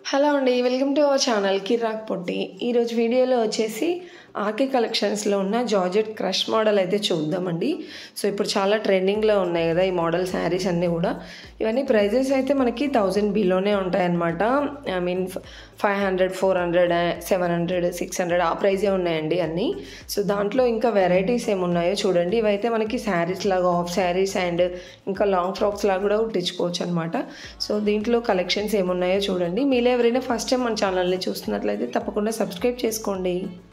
hello అండి welcome to our channel కిరాక్ పొట్టి ఈరోజు వీడియోలో వచ్చేసి ఆర్కే కలెక్షన్స్లో ఉన్న జార్జెట్ క్రష్ మోడల్ అయితే చూద్దామండి సో ఇప్పుడు చాలా ట్రెండింగ్లో ఉన్నాయి కదా ఈ మోడల్ శారీస్ అన్నీ కూడా ఇవన్నీ ప్రైజెస్ అయితే మనకి థౌజండ్ బిలోనే ఉంటాయన్నమాట I mean five hundred four hundred seven hundred six hundred ఆ ప్రైజే ఉన్నాయండి అన్నీ సో దాంట్లో ఇంకా వెరైటీస్ ఏమున్నాయో చూడండి ఇవైతే మనకి శారీస్ లాగా ఆఫ్ శారీస్ అండ్ ఇంకా లాంగ్ ఫ్రాక్స్ లాగా కూడా కుట్టించుకోవచ్చు అనమాట సో దీంట్లో కలెక్షన్స్ ఏమున్నాయో చూడండి మీలో ఎవరైనా ఫస్ట్ టైం మన ఛానల్ని చూస్తున్నట్లయితే తప్పకుండా సబ్స్క్రైబ్ చేసుకోండి